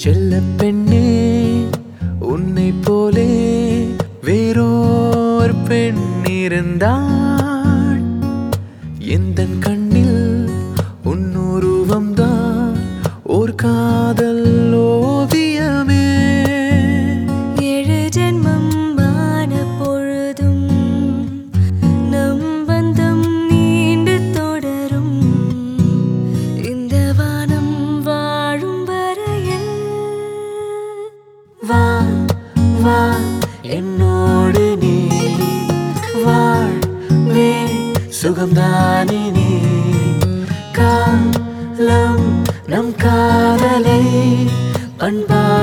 செல்ல பெண்ணே உன்னை போலே வேறோர் பெண் இருந்தாள் எந்த கண்ணில் உன்னுருவம்தான் ஓர் காதல் ஓவியமே ஏழு ஜென்மம் ஆன பொழுதும் நம் பந்தம் நீண்டு தொடரும் இந்த வானம் வாழும் வரையில் வா வா என்னோடு நீ வாழ்வே சுகம்தானே நீ காலம் நம் காதலை பண்பா